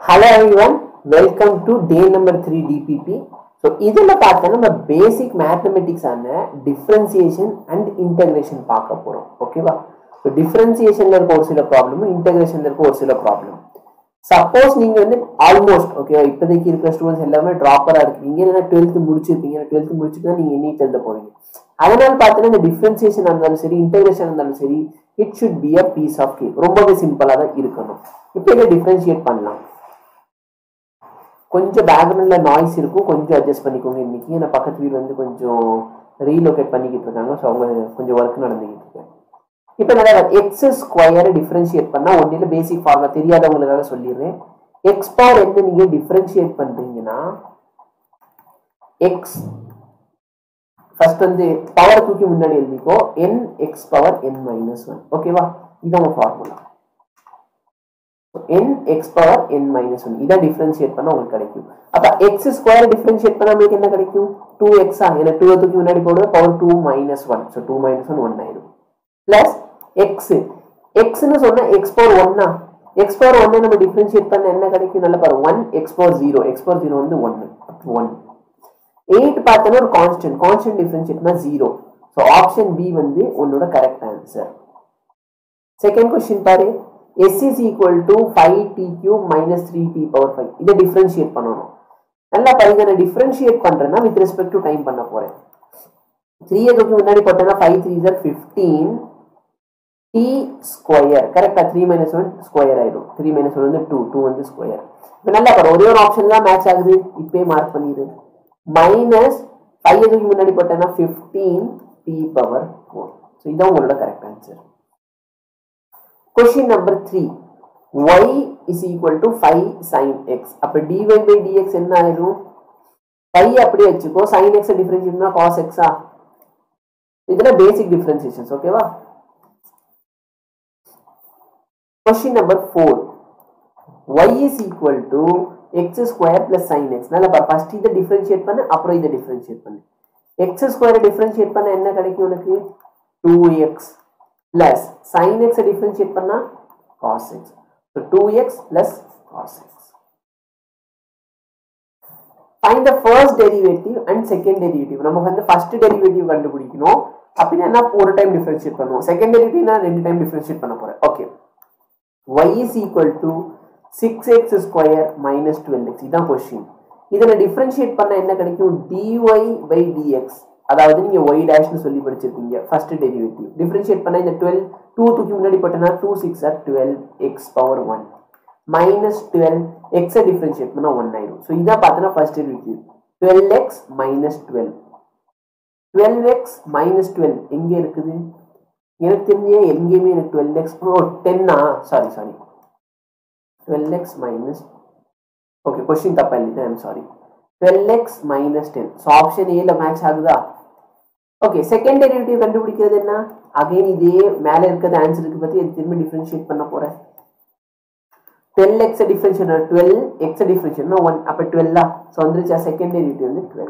hello everyone welcome to day number three DPP so இதில் பார்த்தா நம்ம பேசிக் மேத்தமெட்டிக்ஸான டிஃப்ரென்சியேஷன் அண்ட் இன்டகிரேஷன் பார்க்க போகிறோம் ஓகேவா ஸோ டிஃப்ரென்சியேஷனில் இருக்க ஒரு சில ப்ராப்ளமும் இன்டகிரேஷனில் இருக்க ஒரு சில ப்ராப்ளம் சப்போஸ் நீங்கள் வந்து ஆல்மோஸ்ட் ஓகேவா இப்போதைக்கு இருக்கிற ஸ்டூடெண்ட்ஸ் எல்லாமே ட்ராப்பராக இருக்கீங்க இல்லைன்னா டுவெல்த்து முடிச்சிருப்பீங்க டுவெல்த்து முடிச்சுட்டு தான் நீங்கள் நீட் எழுத போவீங்க அதனால பார்த்தீங்கன்னா இந்த டிஃப்ரென்சியேஷன் இருந்தாலும் சரி இன்டகிரேஷன் இருந்தாலும் சரி it should be a piece of cake ரொம்பவே சிம்பிளாக தான் இருக்கணும் இப்போ இதை டிஃப்ரென்ஷியேட் பண்ணலாம் கொஞ்சம் பேக்ரவுண்ட்ல நாய்ஸ் இருக்கும் கொஞ்சம் அட்ஜஸ்ட் பண்ணிக்கோங்க இன்னைக்கு ஏன்னா பக்கத்து வீடு வந்து கொஞ்சம் ரீலோகேட் பண்ணிக்கிட்டு இருக்காங்க ஸோ அவங்க கொஞ்சம் ஒர்க் நடந்துக்கிட்டு இருக்கு இப்போ நிறைய எக்ஸ் ஸ்கொயரை டிஃப்ரென்ஷியேட் பண்ணா ஒன்றில் பேசிக் ஃபார்முலா தெரியாதவங்களுக்காக சொல்லிடுறேன் எக்ஸ் பவர் என்ன நீங்க டிஃப்ரென்ஷியேட் பண்றீங்கன்னா எக்ஸ் ஃபர்ஸ்ட் வந்து பவர் தூக்கி முன்னாடி எழுதிக்கோ N X power N minus one ஓகேவா இது உங்க formula n x power n minus one இதை டிஃபரன்ஷியேட் பண்ண உங்களுக்கு கிடைக்கும் அப்ப எக்ஸ் ஸ்கொயர் டிஃபரன்ஷியேட் பண்ணா உங்களுக்கு என்ன கிடைக்கும் டூ எக்ஸா ஏன்னா டூ தூக்கி முன்னாடி போடுவது power two minus one so two minus one one ஆயிடும் பிளஸ் எக்ஸ் எக்ஸ்னு சொன்னா எக்ஸ் பவர் ஒன்னா எக்ஸ் பவர் ஒன்னு நம்ம டிஃபரன்ஷியேட் பண்ண என்ன கிடைக்கும் நல்ல பாரு one X power zero X power zero வந்து ஒன்னு ஒன் எயிட் பார்த்தோன்னா ஒரு கான்ஸ்டன்ட் கான்ஸ்டன்ட் டிஃபரன்ஷியேட்னா ஜீரோ ஸோ ஆப்ஷன் பி வந்து உன்னோட கரெக்ட் ஆன்சர் செகண்ட் கொஸ்டின் பாரு s is equal to 5t cube minus 3t power 5 இதை டிஃபரன்ஷியேட் பண்ணணும் நல்லா பாருங்க நான் டிஃபரன்ஷியேட் பண்றேன்னா வித் ரெஸ்பெக்ட் டு டைம் பண்ண போறேன் த்ரீ தூக்கி முன்னாடி போட்டேன்னா five three sir fifteen T square கரெக்டா த்ரீ மைனஸ் ஒன் ஸ்கொயர் ஆயிடும் த்ரீ மைனஸ் ஒன் வந்து டூ டூ வந்து ஸ்கொயர் இப்போ நல்லா பாரு ஒரே ஒரு ஆப்ஷன் தான் மேட்ச் ஆகுது இப்பயே மார்க் பண்ணிடு மைனஸ் ஃபைவ் தூக்கி முன்னாடி போட்டேன்னா fifteen T power four so இதான் உங்களோட correct answer question number 3 y is equal to 5 sin x அப்ப dy by dx என்ன ஆயிடும் 5 அப்படியே வச்சுக்கோ sin x டிஃபரன்ஷியேட் பண்ணா cos x ஆ இதெல்லாம் பேசிக் டிஃபரன்சியேஷன்ஸ் ஓகேவா question number 4 y is equal to x square plus sin x நல்லா பாரு ஃபர்ஸ்ட் இதை டிஃபரன்ஷியேட் பண்ணு அப்புறம் இதை டிஃபரன்ஷியேட் பண்ணு x ஸ்கொயரை டிஃபரன்ஷியேட் பண்ண என்ன கிடைக்கும் உனக்கு 2x plus sin x differentiate பண்ணா cos x so 2x plus cos x find the first derivative and second derivative நம்ம வந்து first derivative கண்டுபிடிக்கணும் அப்படின்னா என்ன ஒரு டைம் டிஃபரன்ஷியேட் பண்ணுவோம் செகண்ட் டெரிவேட்டிவ்னா ரெண்டு டைம் டிஃபரன்ஷியேட் பண்ண போறேன் okay y is equal to 6x square minus 12x இதான் கொஸ்டின் இதை டிஃபரன்ஷியேட் பண்ண என்ன கிடைக்கும் dy by dx அதாவது நீங்க y டேஷ்னு சொல்லி படிச்சிருக்கீங்க ஃபர்ஸ்ட் டெரிவேட்டிவ் டிஃபரன்ஷியேட் பண்ண இந்த டுவெல் டூ தூக்கி முன்னாடி போட்டனா two six R twelve X power one minus twelve எக்ஸை டிஃபரன்ஷியேட் பண்ணா ஒன் ஆயிடும் ஸோ இதான் பார்த்தோன்னா first derivative twelve X minus twelve twelve X minus twelve எங்கே இருக்குது எனக்கு தெரிஞ்சே எங்கேயுமே எனக்கு டுவெல் எக்ஸ் ஓ டென்னா sorry sorry twelve X minus okay question தப்பா இல்லை I'm sorry twelve X minus ten so option ஏல மேட்ச் ஆகுதா ஓகே செகண்ட் டெரிவேட்டிவ் கண்டுபிடிக்கிறது என்ன அகைன் இதே மேல இருக்கிறது ஆன்சருக்கு பத்தி இது திரும்பி டிஃபரன்ஷியேட் பண்ண போறேன் twelve X differentiate twelve X differentiate one அப்ப டுவெல்லா ஸோ வந்துருச்சா செகண்ட் டெரிவேட்டிவ் வந்து டுவெல்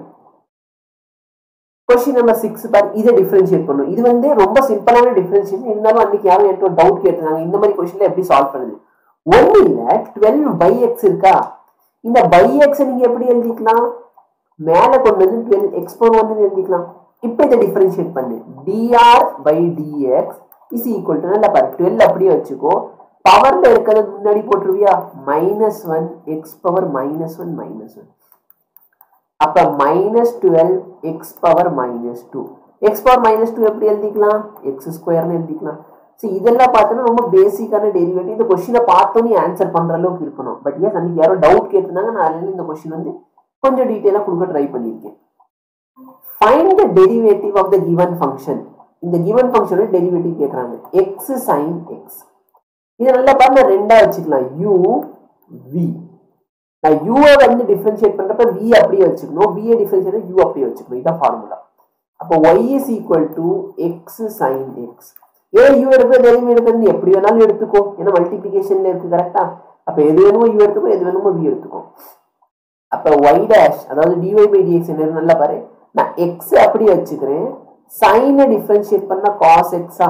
கொஸ்டின் நம்பர் சிக்ஸ் பார் இதை டிஃபரன்ஷியேட் பண்ணும் இது வந்து ரொம்ப சிம்பிளான டிஃபரன்ஷியேஷன் இருந்தாலும் அன்னைக்கு யாரும் என்கிட்ட ஒரு டவுட் கேட்டிருந்தாங்க இந்த மாதிரி கொஸ்டின்ல எப்படி சால்வ் பண்ணுது ஒன்னு இல்ல டுவெல் பை எக்ஸ் இருக்கா இந்த பை எக்ஸ் நீங்க எப்படி எழுதிக்கலாம் மேல கொண்டு வந்து டுவெல் எக்ஸ் பவர் ஒன் எழுதிக்கலாம் இப்போ இதை டிஃபரன்ஷியேட் பண்ணு DR by DX is equal to நல்லா பாரு டுவெல் அப்படியே வச்சுக்கோ பவர்ல இருக்கிறது முன்னாடி போட்டுருவியா minus one X power minus one minus one அப்ப minus twelve X power minus two X power minus two எப்படி எழுதிக்கலாம் எக்ஸ் ஸ்கொயர்னு எழுதிக்கலாம் ஸோ இதெல்லாம் பார்த்தோன்னா ரொம்ப பேசிக்கான டெரிவேட்டிவ் இந்த கொஸ்டினை பார்த்தோன்னே ஆன்சர் பண்ற அளவுக்கு இருக்கணும் பட் ஏன் அன்னைக்கு யாரோ டவுட் கேட்டிருந்தாங்க நான் அதுல இந்த கொஸ்டின் வந்து கொஞ்சம் டீட்டெயிலாக கொடுக்க ட்ரை பண்ணியிருக்கேன் find the derivative of the given function இந்த கிவன் ஃபங்க்ஷனோட டெரிவேட்டிவ் கேட்குறாங்க எக்ஸ் சைன் எக்ஸ் இதை நல்லா பாருங்க ரெண்டா வச்சுக்கலாம் யூ வி நான் யூவை வந்து டிஃபரன்ஷியேட் பண்றப்ப வி அப்படியே வச்சுக்கணும் விஏ டிஃபரன்ஷியேட் யூ அப்படியே வச்சுக்கணும் இதான் ஃபார்முலா அப்போ Y is equal to X sine X ஏன் யூ எடுக்கிற டெரிவேட்டிவ் எடுக்கிறது எப்படி வேணாலும் எடுத்துக்கோ ஏன்னா மல்டிபிகேஷன்ல இருக்கு கரெக்டா அப்ப எது வேணுமோ யூ எடுத்துக்கோ எது வேணுமோ வி எடுத்துக்கோ அப்ப ஒய் டேஷ் அதாவது டிஒய் பை டிஎக்ஸ் என்ன நல்லா பாரு நான் எக்ஸ் அப்படியே வச்சுக்கிறேன் சைனை டிஃபரன்ஷியேட் பண்ணா காஸ் எக்ஸா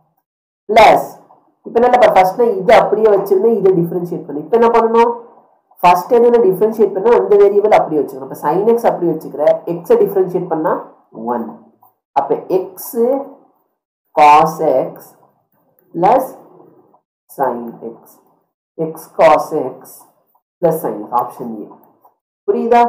பிளஸ் இப்போ நல்லா ஃபர்ஸ்ட் நான் இதை அப்படியே வச்சிருந்தேன் இதை டிஃபரன்ஷியேட் பண்ணி இப்போ என்ன பண்ணணும் ஃபர்ஸ்ட் எதுனா டிஃபரன்ஷியேட் பண்ணா அந்த வேரியபிள் அப்படி வச்சுக்கணும் இப்போ சைன் எக்ஸ் அப்படி வச்சுக்கிற எக்ஸை டிஃபரன்ஷியேட் பண்ணா ஒன் அப்போ X cos X plus sine X X cos X plus sine option A புரியுதா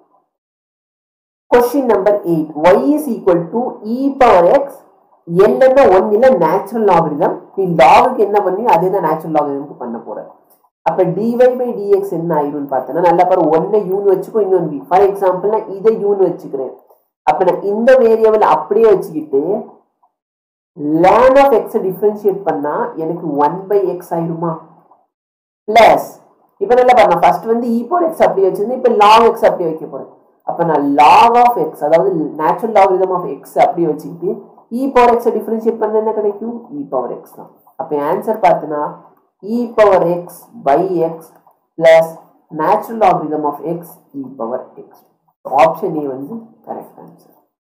question number eight Y is equal to E power X என்னென்ன ஒன் இல்ல நேச்சுரல் லாகிரிதம் நீ லாகுக்கு என்ன பண்ணி அதே தான் நேச்சுரல் லாகிரிதம்க்கு பண்ண போற அப்ப டிவை பை டிஎக்ஸ் என்ன ஆயிரும்னு பார்த்தேன்னா நல்லா பாரு ஒன்னை யூன்னு வச்சுக்கோ இன்னொன்று பி ஃபார் எக்ஸாம்பிள் நான் இதை யூன்னு வச்சுக்கிறேன் அப்ப நான் இந்த வேரியபிள் அப்படியே வச்சுக்கிட்டு லேன் ஆஃப் எக்ஸ் டிஃபரன்ஷியேட் பண்ணா எனக்கு ஒன் பை எக்ஸ் ஆயிருமா பிளஸ் இப்ப நல்லா பாருங்க ஃபர்ஸ்ட் வந்து இ பவர் எக்ஸ் அப்படி வச்சிருந்தேன் இப்ப லாக் எக்ஸ் அப்படி வைக்க போறேன் அப்ப நான் லாக் ஆஃப் எக்ஸ் அதாவது நேச்சுரல் லாகிரிதம் ஆஃப் எக்ஸ் அப்படியே வச்சுக்கிட்டு இ பவர் எக்ஸ் டிஃபரன்ஷியேட் பண்ண என்ன கிடைக்கும் இ பவர் எக்ஸ் தான் அப்ப ஆன்சர் பார்த்தனா E power X by X plus natural logarithm of X E power X option A வந்து கரெக்ட் ஆன்சர்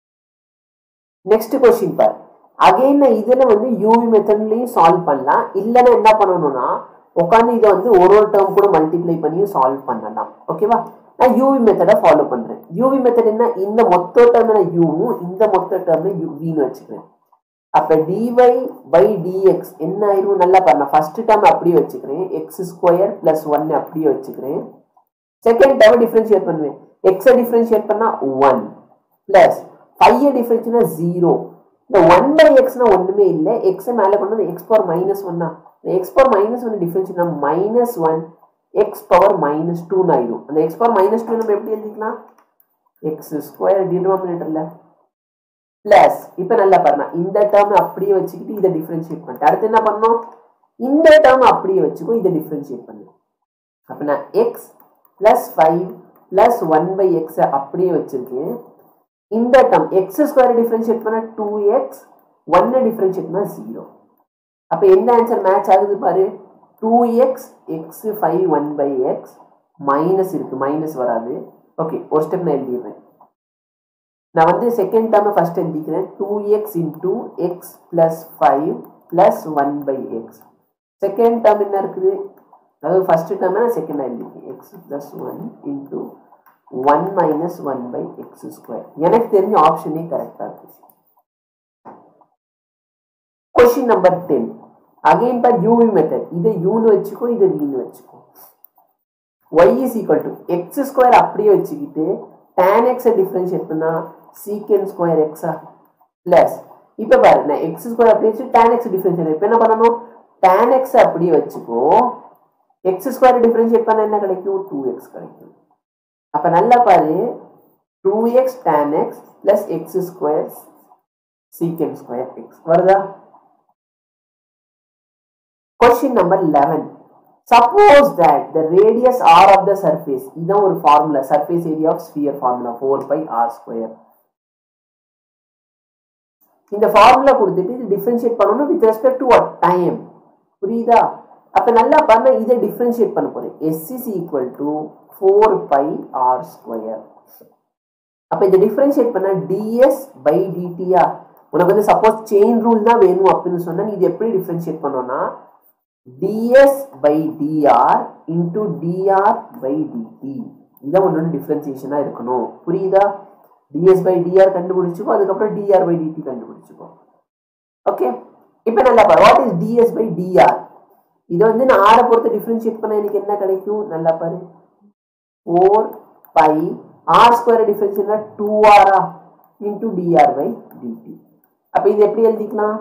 நெக்ஸ்ட் கொஸ்டின் பார் அகைன் இதுல வந்து யூவி மெத்தட்லயும் சால்வ் பண்ணலாம் இல்லைன்னா என்ன பண்ணணும்னா உட்காந்து இதை வந்து ஒரு ஒரு டேர்ம் கூட மல்டிப்ளை பண்ணியும் சால்வ் பண்ணலாம் ஓகேவா நான் யூவி மெத்தடை ஃபாலோ பண்றேன் யூவி மெத்தட் என்ன இந்த மொத்த டேர்ம்ல யூவும் இந்த மொத்த டேர்ம்ல யூ வின்னு வச்சுக்கிறேன் அப்ப டிவை பை டிஎக்ஸ் என்ன ஆயிரும் நல்லா பாருங்க ஃபர்ஸ்ட் டேர்ம் அப்படியே வச்சுக்கிறேன் எக்ஸ் ஸ்கொயர் பிளஸ் ஒன் அப்படியே வச்சுக்கிறேன் செகண்ட் டேர்ம் டிஃபரன்ஷியேட் பண்ணுவேன் எக்ஸை டிஃபரன்ஷியேட் பண்ணா ஒன் பிளஸ் ஃபைவ் டிஃபரன்ஸ்னா ஜீரோ இந்த ஒன் பை எக்ஸ்னா ஒண்ணுமே இல்லை எக்ஸை மேலே கொண்டு வந்து எக்ஸ் பவர் மைனஸ் ஒன்னா எக்ஸ் பவர் மைனஸ் ஒன் டிஃபரன்ஷியேட்னா minus one X power minus டூன்னு ஆயிடும் அந்த எக்ஸ் பவர் மைனஸ் டூ நம்ம எப்படி எழுதிக்கலாம் எக்ஸ் ஸ்கொயர் டினாமினேட்டர்ல பிளஸ் இப்போ நல்லா பாருங்க இந்த டேர்ம் அப்படியே வச்சுக்கிட்டு இதை டிஃபரன்ஷியேட் பண்ணிட்டு அடுத்து என்ன பண்ணணும் இந்த டேர்ம் அப்படியே வச்சுக்கோ இதை டிஃபரன்ஷியேட் பண்ணு அப்போ நான் X plus five plus one by X அப்படியே வச்சிருக்கேன் இந்த டேர்ம் எக்ஸ் ஸ்கொயர் டிஃபரன்ஷியேட் பண்ண டூ எக்ஸ் ஒன்னு டிஃபரன்ஷியேட் பண்ணா ஜீரோ அப்போ என்ன ஆன்சர் மேட்ச் ஆகுது பாரு two X X five one by X minus இருக்கு மைனஸ் வராது ஓகே ஒரு ஸ்டெப் நான் எழுதிடுறேன் நான் வந்து செகண்ட் டேர்மை ஃபர்ஸ்ட் எழுதிக்கிறேன் two X into X plus five plus one by X second term என்ன இருக்குது அதாவது ஃபர்ஸ்ட் டேர்ம் நான் செகண்ட் எழுதிக்கிறேன் X plus one into one minus one by X square எனக்கு தெரிஞ்ச ஆப்ஷனே கரெக்டாக இருக்கு கொஸ்டின் நம்பர் டென் அகைன் பார் யூவி மெத்தட் இதை யூன்னு வச்சுக்கோ இதை வீன்னு வச்சுக்கோ y is equal to x square அப்படியே வச்சுக்கிட்டு tan x டிஃபரன்ஷியேட் பண்ணா சீக்கன் ஸ்கொயர் எக்ஸா பிளஸ் இப்போ பாரு நான் எக்ஸ் ஸ்கொயர் அப்படியே வச்சு tan x டிஃபரன்ஷியேட் இப்போ என்ன பண்ணணும் tan x அப்படியே வச்சுக்கோ எக்ஸ் ஸ்கொயர் டிஃபரன்ஷியேட் பண்ணா என்ன கிடைக்கும் டூ எக்ஸ் கிடைக்கும் அப்போ நல்லா பாரு two x tan x plus x square secant square x வருதா question number eleven suppose that the radius r of the surface இதான் ஒரு formula surface area of sphere formula four pi r square இந்த formula கொடுத்துட்டு இது differentiate பண்ணணும் with respect to a time புரியுதா அப்ப நல்லா பண்ண இதை டிஃபரன்ஷியேட் பண்ண போறேன் s is equal to four pi r square அப்ப இதை டிஃபரன்ஷியேட் பண்ண டிஎஸ் பை டிடியா உனக்கு வந்து சப்போஸ் செயின் ரூல் தான் வேணும் அப்படின்னு சொன்னா நீ இது எப்படி டிஃபரன்ஷியேட் பண்ணோம்னா ds by dr into dr by dt இதான் ஒன்னொன்று டிஃபரன்சியேஷனாக இருக்கணும் புரியுதா ds by dr கண்டுபிடிச்சுக்கோ அதுக்கப்புறம் dr by dt கண்டுபிடிச்சுக்கோ ஓகே இப்போ நல்லா பாரு what is ds by dr இதை வந்து நான் ஆரை பொறுத்து டிஃபரன்ஷியேட் பண்ண எனக்கு என்ன கிடைக்கும் நல்லா பாரு ஃபோர் பை ஆர் ஸ்கொயர் டிஃபரன்ஷியேட்னா டூ ஆரா இன்டூ டிஆர் பை டிடி அப்போ இது எப்படி எழுதிக்கலாம்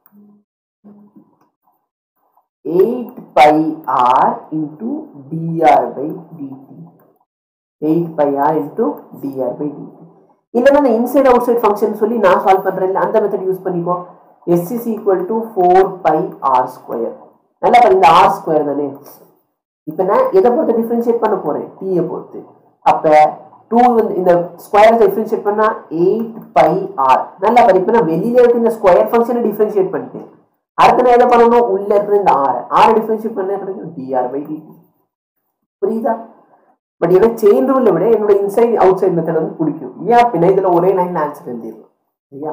8 pi r into dr by dt 8 pi r into dr by dt இல்லைன்னா நான் இன்சைட் அவுட் சைட் ஃபங்க்ஷன் சொல்லி நான் சால்வ் பண்றேன் இல்ல அந்த மெத்தட் யூஸ் பண்ணிக்கோ s is equal to four pi r square நல்லா பாரு இந்த ஆர் ஸ்கொயர் தானே இப்போ நான் எதை பொறுத்து டிஃபரன்ஷியேட் பண்ண போறேன் டீயை பொறுத்து அப்ப டூ வந்து இந்த ஸ்கொயர் டிஃபரன்ஷியேட் பண்ணா எயிட் பை ஆர் நல்லா பாரு இப்போ நான் வெளியில இருக்க இந்த ஸ்கொயர் ஃபங்க்ஷனை டிஃபரன்ஷியேட் பண்ணிட்டேன் அடுத்து நான் என்ன பண்ணணும் உள்ள இருக்கிற இந்த ஆர் ஆர் டிஃபரன்ஷியேட் பண்ண கிடைக்கும் டிஆர் பை டிடி புரியுதா பட் எனக்கு செயின் ரூலை விட என்னோட இன்சைட் அவுட் சைட் மெத்தட் வந்து பிடிக்கும் ஏன் அப்படின்னா இதுல ஒரே லைன்ல ஆன்சர் எழுதிடலாம் சரியா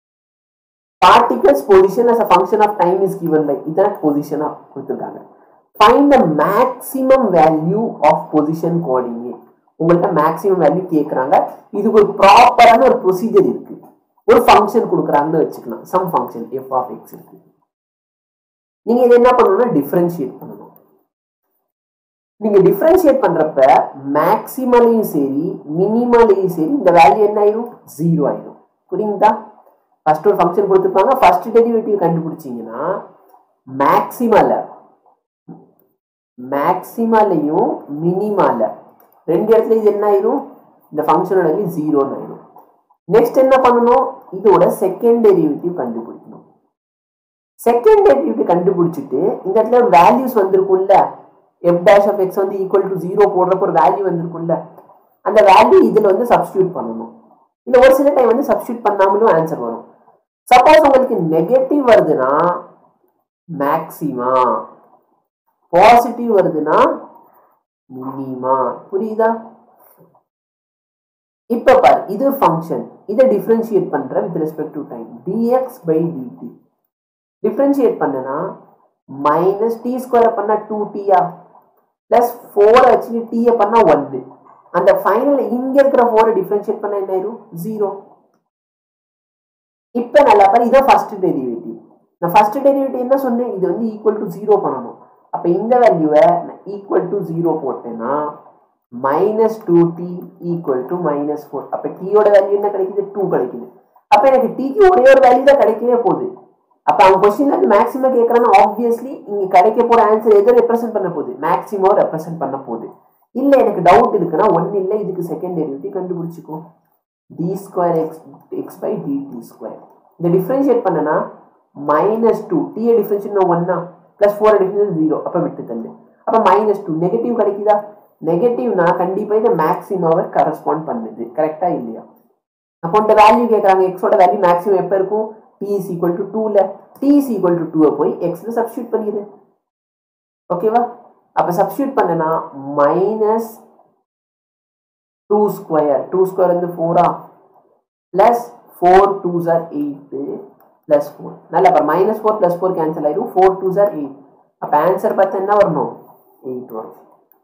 particle's position as a function of time is given by இதான் பொசிஷனா கொடுத்துருக்காங்க find the maximum value of position coordinate உங்கள்கிட்ட மேக்ஸிமம் வேல்யூ கேட்குறாங்க இதுக்கு ஒரு ப்ராப்பரான ஒரு ப்ரொசீஜர் இருக்கு ஒரு ஃபங்க்ஷன் கொடுக்குறாங்கன்னு வச்சுக்கலாம் some function f of x இருக்கு நீங்க இதை என்ன பண்ணணும்னா டிஃபரன்ஷியேட் பண்ணணும் நீங்க டிஃபரன்ஷியேட் பண்றப்ப மேக்சிமலையும் சரி மினிமலையும் சரி இந்த வேல்யூ என்ன ஆயிரும் ஜீரோ ஆயிரும் புரியுதா ஃபர்ஸ்ட் ஒரு ஃபங்க்ஷன் கொடுத்துருப்பாங்க ஃபர்ஸ்ட் டெரிவேட்டிவ் கண்டுபிடிச்சீங்கன்னா மேக்சிமல மேக்சிமலையும் மினிமால ரெண்டு இடத்துல இது என்ன ஆயிரும் இந்த ஃபங்க்ஷனோட வேல்யூ ஜீரோன்னு ஆயிரும் நெக்ஸ்ட் என்ன பண்ணணும் இதோட செகண்ட் டெரிவேட்டிவ் கண்டுபிடிக்கணும் செகண்ட் டெரிவேட்டிவ் கண்டுபிடிச்சிட்டு இந்த இடத்துல வேல்யூஸ் வந்திருக்கும்ல எஃப் டேஷ் ஆஃப் எக்ஸ் வந்து ஈக்குவல் டு ஜீரோ போடுறப்ப ஒரு வேல்யூ வந்திருக்கும்ல அந்த வேல்யூ இதுல வந்து சப்ஸ்டியூட் பண்ணணும் இல்ல ஒரு சில டைம் வந்து சப்ஸ்டியூட் பண்ணாமலும் ஆன்சர் வரும் சப்போஸ் உங்களுக்கு நெகட்டிவ் வருதுன்னா மேக்சிமா பாசிட்டிவ் வருதுன்னா மினிமா புரியுதா இப்ப பாரு இது ஃபங்க்ஷன் இதை டிஃபரன்ஷியேட் பண்ற with respect to time dx by dt differentiate பண்ணனா மைனஸ் டி ஸ்கொயர் பண்ணா டூ டியா பிளஸ் ஃபோர் வச்சு டீயை பண்ணா ஒன்னு அந்த ஃபைனல் இங்க இருக்கிற ஃபோரை டிஃபரன்ஷியேட் பண்ணா என்ன ஆயிரும் ஜீரோ இப்ப நல்லா பாரு இதான் ஃபர்ஸ்ட் டெரிவேட்டிவ் நான் ஃபர்ஸ்ட் டெரிவேட்டிவ் என்ன சொன்னேன் இது வந்து ஈக்குவல் டு ஜீரோ பண்ணணும் அப்ப இந்த வேல்யூவை ஈக்குவல் டு ஜீரோ போட்டேன்னா minus two t equal to minus four அப்ப டீயோட வேல்யூ என்ன கிடைக்குது டூ கிடைக்குது அப்ப எனக்கு டீக்கு ஒரே ஒரு வேல்யூ தான் கிடைக்கவே போகுது அப்ப அவன் கொஸ்டின்ல இருந்து மேக்ஸிமம் கேட்கறான்னா ஆப்வியஸ்லி இங்க கிடைக்க போற ஆன்சர் எதை ரெப்ரசென்ட் பண்ண போகுது மேக்ஸிமம் ரெப்ரசென்ட் பண்ண போகுது இல்ல எனக்கு டவுட் இருக்குன்னா ஒன்னு இல்ல இதுக்கு செகண்ட் டெரிவேட்டிவ் கண்டுபிடிச்சிக்கோ d square x x by dt square இந்த டிஃபரன்ஷியேட் பண்ணனா மைனஸ் டூ டிஏ டிஃபரன்ஷியேட் ஒன்னா பிளஸ் ஃபோர் டிஃபரன்ஷியேட் ஜீரோ அப்ப விட்டு தள்ளு அப்ப மைனஸ் டூ நெகட்டிவ் கிடைக்குதா நெகட்டிவ்னா கண்டிப்பா இந்த மேக்ஸிமாவை கரஸ்பாண்ட் பண்ணுது கரெக்டா இல்லையா அப்போ இந்த வேல்யூ கேட்குறாங்க எக்ஸோட வேல்யூ மேக்ஸிமம் எப்போ இருக்கும் டி இஸ் ஈக்குவல் டு டூல டி இஸ் ஈக்குவல் டு டூவை போய் எக்ஸ்ல சப்ஸ்டியூட் பண்ணிடு ஓகேவா அப்போ சப்ஸ்டியூட் பண்ணனா minus two square two square வந்து ஃபோரா பிளஸ் ஃபோர் டூ சார் எயிட்டு பிளஸ் ஃபோர் நல்லா அப்போ minus four plus four cancel ஆயிடும் ஃபோர் டூ சார் எயிட் அப்போ ஆன்சர் பார்த்து என்ன வரணும் எயிட் வரும்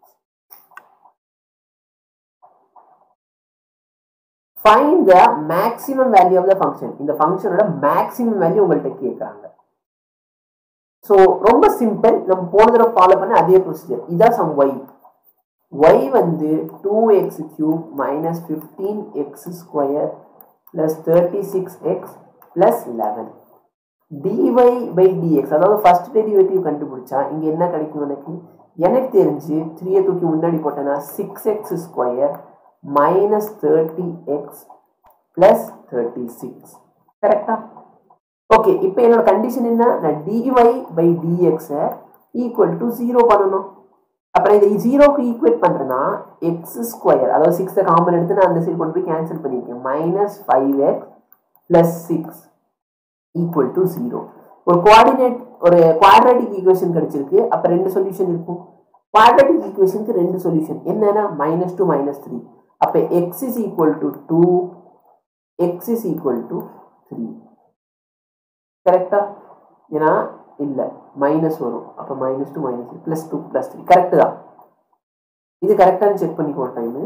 find the maximum value of the function இந்த ஃபங்க்ஷனோட மேக்ஸிமம் வேல்யூ உங்கள்கிட்ட கேட்குறாங்க ஸோ ரொம்ப சிம்பிள் நம்ம போன தடவை ஃபாலோ பண்ண அதே ப்ரொசீஜர் இதான் சம் ஒய் ஒய் வந்து two x cube minus fifteen x square plus thirty six x plus eleven dy by dx அதாவது ஃபர்ஸ்ட் டெரிவேட்டிவ் கண்டுபிடிச்சா இங்கே என்ன கிடைக்கும் எனக்கு எனக்கு தெரிஞ்சு த்ரீயை தூக்கி முன்னாடி போட்டேன்னா six x square minus thirty x plus thirty six கரெக்டா ஓகே இப்போ என்னோட கண்டிஷன் என்ன நான் டிஒய் பை டிஎக்ஸை ஈக்குவல் டு ஜீரோ பண்ணணும் அப்புறம் இதை ஜீரோக்கு ஈக்குவேட் பண்ணுறேன்னா எக்ஸ் ஸ்கொயர் அதாவது சிக்ஸை காமன் எடுத்து நான் அந்த சைடு கொண்டு போய் கேன்சல் பண்ணியிருக்கேன் minus five x plus six equal to zero ஒரு குவாடினேட் ஒரு குவாட்ராட்டிக் ஈக்குவேஷன் கிடைச்சிருக்கு அப்போ ரெண்டு சொல்யூஷன் இருக்கும் குவாட்ராட்டிக் ஈக்குவேஷனுக்கு ரெண்டு சொல்யூஷன் என்னன்னா மைனஸ் டூ மைனஸ் த்ரீ அப்போ x is equal to two x is equal to three கரெக்டா ஏன்னா இல்லை மைனஸ் வரும் அப்போ minus two minus plus two plus three correct தான் இது கரெக்டானு செக் பண்ணிக்கோ டைமு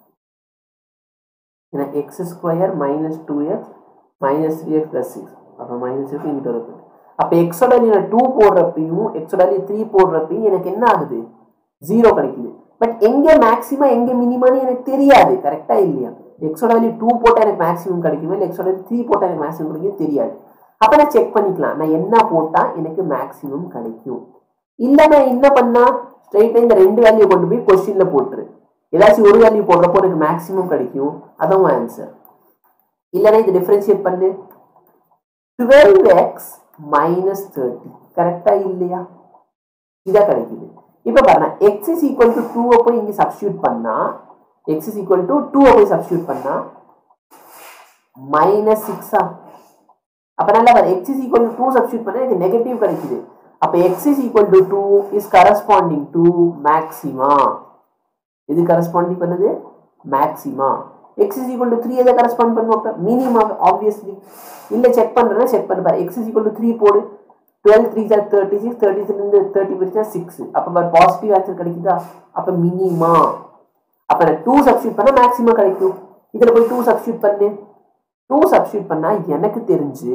ஏன்னா x square minus two x minus three x plus six அப்போ மைனஸ் இருக்கு இங்கிட்ட இருக்கு அப்போ எக்ஸோட நீ டூ போடுறப்பையும் எக்ஸோட நீ த்ரீ போடுறப்பையும் எனக்கு என்ன ஆகுது ஜீரோ கிடைக்குது பட் எங்கே மேக்ஸிமம் எங்கே மினிமம்னு எனக்கு தெரியாது கரெக்டாக இல்லையா எக்ஸோட வேல்யூ டூ போட்டால் எனக்கு மேக்ஸிமம் கிடைக்குமே இல்லை எக்ஸோட த்ரீ போட்டால் எனக்கு மேக்ஸிமம் கிடைக்கும் தெரியாது அப்போ நான் செக் பண்ணிக்கலாம் நான் என்ன போட்டால் எனக்கு மேக்ஸிமம் கிடைக்கும் இல்லை நான் என்ன பண்ணா ஸ்ட்ரைட்டாக இந்த ரெண்டு வேல்யூ கொண்டு போய் கொஸ்டினில் போட்டுரு ஏதாச்சும் ஒரு வேல்யூ போடுறப்போ எனக்கு மேக்ஸிமம் கிடைக்கும் அதான் ஆன்சர் இல்லைன்னா இது டிஃப்ரென்ஷியேட் பண்ணு டுவெல் எக்ஸ் மைனஸ் தேர்ட்டி கரெக்டா இல்லையா இதான் கிடைக்குது இப்போ பாருங்க எக்ஸ் இஸ் ஈக்குவல் டு டூவை போய் இங்கே சப்ஸ்டியூட் பண்ணா எக்ஸ் இஸ் ஈக்குவல் டு டூவை போய் சப்ஸ்டியூட் பண்ணா மைனஸ் சிக்ஸா அப்போ நல்லா பாரு x is equal to two substitute பண்ணா எனக்கு நெகட்டிவ் கிடைக்குது அப்போ x is equal to two is corresponding to maxima இது கரஸ்பாண்டிங் பண்ணுது maxima x is equal to three எதை கரஸ்பாண்ட் பண்ணுவோம் அப்போ மினிமம் ஆப்வியஸ்லி இல்லை செக் பண்ணுறேன்னா செக் பண்ணி பாரு x is equal to three போடு டுவெல் த்ரீ சார் thirty six thirty six thirty பிரிச்சா சிக்ஸ் அப்போ பாசிட்டிவ் ஆன்சர் கிடைக்குதா அப்போ மினிமா அப்போ நான் டூ சப்ஸ்டியூட் பண்ணால் மேக்ஸிமம் கிடைக்கும் இதில் போய் டூ சப்ஸ்டியூட் பண்ணு டூ சப்ஸ்டியூட் பண்ணால் எனக்கு தெரிஞ்சு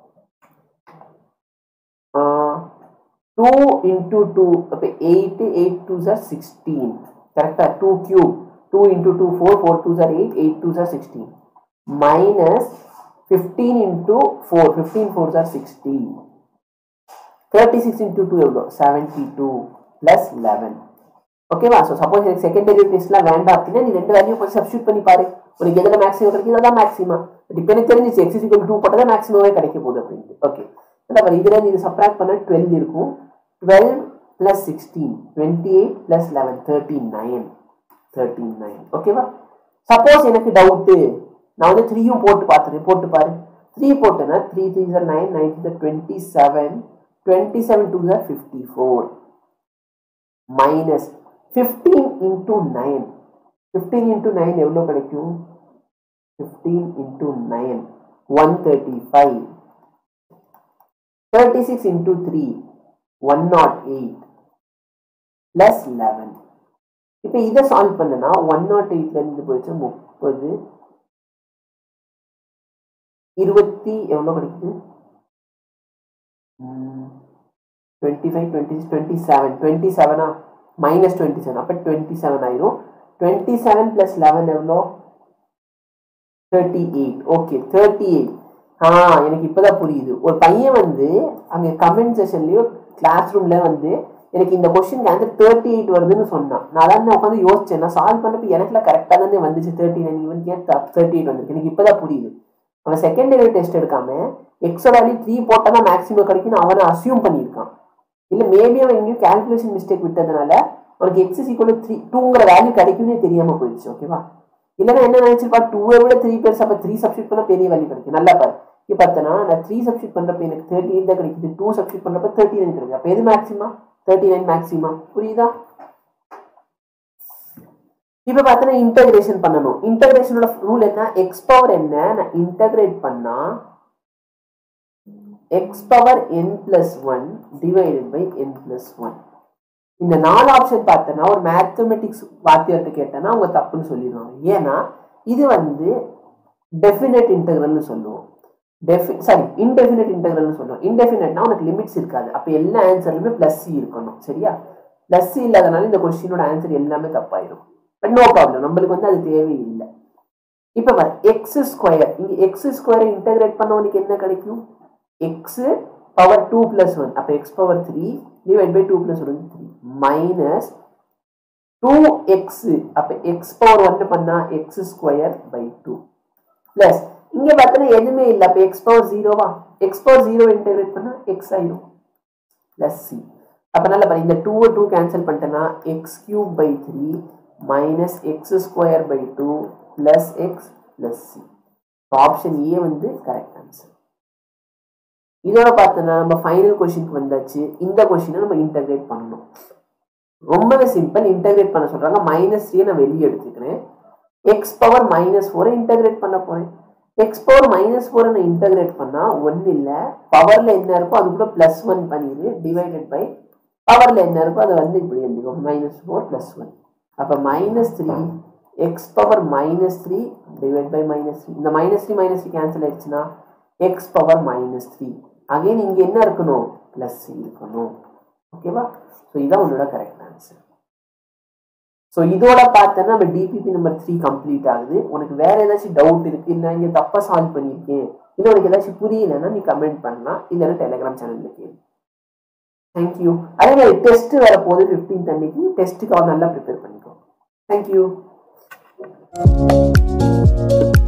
டூ இன்டூ டூ அப்போ எயிட் எயிட் டூ சார் சிக்ஸ்டீன் கரெக்டாக two cube two into two four four two சார் எயிட் எயிட் டூ சார் sixteen minus fifteen into four fifteen four சார் sixty thirty six into two எவ்வளோ செவன்டி டூ ப்ளஸ் லெவன் ஓகேவா so suppose எனக்கு second derivative டெஸ்ட்லாம் வேண்டாம் அப்படின்னா நீ ரெண்டு வேல்யூ கொஞ்சம் சப்ஸ்டியூட் பண்ணி பாரு உனக்கு எதில் மேக்ஸிமம் கிடைக்குது அதான் மேக்ஸிமம் பட் இப்போ எனக்கு தெரிஞ்சிச்சு எக்ஸ் இக்குவல் டூ போட்டால் தான் மேக்ஸிமமே கிடைக்க போகுது அப்படின்ட்டு ஓகே அதான் இதில் நீ சப்ராக்ட் பண்ண டுவெல் இருக்கும் twelve plus sixteen twenty eight plus eleven thirty nine thirty nine ஓகேவா சப்போஸ் எனக்கு டவுட்டு நான் வந்து த்ரீயும் போட்டு பார்த்துறேன் போட்டு பாரு த்ரீ போட்டேன்னா த்ரீ த்ரீ சார் நைன் நைன் சார் twenty seven twenty seven two சார் fifty four minus fifteen into nine fifteen into nine எவ்வளோ கிடைக்கும் fifteen into nine one thirty five thirty six into three one not eight plus eleven இப்போ இதை solve பண்ணனா one not எயிட்லேருந்து போயிடுச்சு முப்பது இருபத்தி எவ்வளோ கிடைக்குது twenty five twenty six twenty seven twenty செவனா மைனஸ் டுவெண்ட்டி செவன் அப்போ டுவெண்ட்டி செவன் ஆயிரும் டுவெண்ட்டி செவன் ப்ளஸ் லெவன் எவ்வளோ thirty eight okay thirty eight ஆ எனக்கு இப்போதான் புரியுது ஒரு பையன் வந்து அங்கே கமெண்ட் செஷன்லேயோ கிளாஸ் ரூம்ல வந்து எனக்கு இந்த கொஸ்டின் ஆன்சர் தேர்ட்டி எயிட் வருதுன்னு சொன்னான் நான் தான் உட்காந்து யோசிச்சேன் நான் சால்வ் பண்ணப்ப எனக்குலாம் கரெக்டாக தானே வந்துச்சு தேர்ட்டி நைன் இவன் ஏன் தேர்ட்டி எயிட் வந்துருக்கு எனக்கு இப்போதான் புரியுது அவன் செகண்ட் டெரிவேட் டெஸ்ட் எடுக்காம எக்ஸ் வேல்யூ த்ரீ போட்டால் தான் மேக்ஸிமம் கிடைக்கும்னு அவனை அசியூம் பண்ணியிருக்கான் இல்லை மேபி அவன் எங்கேயும் கால்குலேஷன் மிஸ்டேக் விட்டதுனால அவனுக்கு எக்ஸ் ஈக்குவல் த்ரீ டூங்கிற வேல்யூ கிடைக்கும்னே தெரியாம போயிடுச்சு ஓகேவா இல்லைன்னா என்ன நினைச்சிருப்பா டூவை விட த்ரீ பெருசு அப்போ த்ரீ சப்ஸ்டியூட் பண்ணால் பெரிய வேல்யூ கிடைக்கும் நல்லா பாரு இப்போ பார்த்தனா நான் த்ரீ சப்ஸ்டியூட் பண்ணுறப்ப எனக்கு தேர்ட்டி எயிட் தான் கிடைக்குது டூ சப்ஸ்டியூட் பண்ணுறப்ப தேர்ட்டி நைன் கிடைக்குது அப்போ எது மேக்ஸிமா தேர்ட்டி நைன் மேக்ஸிமா புரியுதா இப்போ பார்த்தோன்னா இன்டகிரேஷன் பண்ணணும் இன்டகிரேஷனோட ரூல் என்ன எக்ஸ் பவர் என்ன நான் இன்டகிரேட் பண்ணா x power n plus one divided by n plus one இந்த நாலு ஆப்ஷன் பார்த்தேன்னா ஒரு மேத்தமெட்டிக்ஸ் வாத்தியார்கிட்ட கேட்டேன்னா அவங்க தப்புன்னு சொல்லிடுவாங்க ஏன்னா இது வந்து டெஃபினட் இன்டெகிரல்னு சொல்லுவோம் டெஃபி சாரி இன்டெஃபினட் இன்டெகிரல்னு சொல்லுவோம் இன்டெஃபினட்னா உனக்கு லிமிட்ஸ் இருக்காது அப்போ எல்லா ஆன்சர்லுமே ப்ளஸ் சி இருக்கணும் சரியா ப்ளஸ் சி இல்லாதனால இந்த கொஸ்டினோட ஆன்சர் எல்லாமே தப்பாயிடும் பட் நோ ப்ராப்ளம் நம்மளுக்கு வந்து அது தேவையில்லை இப்போ வர எக்ஸ் ஸ்கொயர் இங்கே எக்ஸ் ஸ்கொயரை இன்டெகிரேட் பண்ண உனக்கு என்ன கிடைக்கும் x power two plus one அப்போ x power three divide by two plus one three minus two x அப்போ எக்ஸ் பவர் ஒன்று பண்ணா x square by two plus இங்கே பார்த்தோன்னா எதுவுமே இல்லை அப்போ எக்ஸ் பவர் ஜீரோவா எக்ஸ் பவர் ஜீரோ இன்டெகிரேட் பண்ணா எக்ஸ் ஆயிரும் பிளஸ் சி அப்போ நல்லா பாரு இந்த டூவை டூ கேன்சல் பண்ணிட்டேன்னா x cube by three minus x square by two plus x plus c option A வந்து கரெக்ட் ஆன்சர் இதோட பார்த்தோன்னா நம்ம ஃபைனல் கொஷினுக்கு வந்தாச்சு இந்த கொஷினை நம்ம இன்டகிரேட் பண்ணணும் ரொம்பவே சிம்பிள் இன்டகிரேட் பண்ண சொல்றாங்க மைனஸ் த்ரீ நான் வெளியே எடுத்துக்கிறேன் எக்ஸ் பவர் மைனஸ் ஃபோரை இன்டகிரேட் பண்ண போறேன் எக்ஸ் பவர் மைனஸ் ஃபோரை நான் இன்டகிரேட் பண்ணா ஒன்றும் இல்லை பவர்ல என்ன இருக்கோ அது கூட பிளஸ் ஒன் பண்ணிடு டிவைடட் பை பவர்ல என்ன இருக்கோ அதை வந்து இப்படி எழுதிக்கோ மைனஸ் ஃபோர் பிளஸ் ஒன் அப்போ minus three x power minus three divide by minus three இந்த minus three minus three cancel ஆயிடுச்சுன்னா x power minus three again இங்கே என்ன இருக்கணும் ப்ளஸ் இருக்கணும் ஓகேவா ஸோ இதான் உன்னோட கரெக்ட் ஆன்சர் ஸோ இதோட பார்த்தோன்னா நம்ம டிபிபி நம்பர் த்ரீ கம்ப்ளீட் ஆகுது உனக்கு வேற ஏதாச்சும் டவுட் இருக்கு நான் இங்கே தப்பாக சால்வ் பண்ணியிருக்கேன் இல்லை உனக்கு ஏதாச்சும் புரியலைன்னா நீ கமெண்ட் பண்ணலாம் இல்லைன்னா டெலிகிராம் சேனலில் கேளு தேங்க்யூ அதே மாதிரி டெஸ்ட் வர போது ஃபிஃப்டீன்த் அன்னைக்கு டெஸ்ட்டுக்கு அவன் நல்லா ப்ரிப்பேர் பண்ணிக்கோ தேங்க்யூ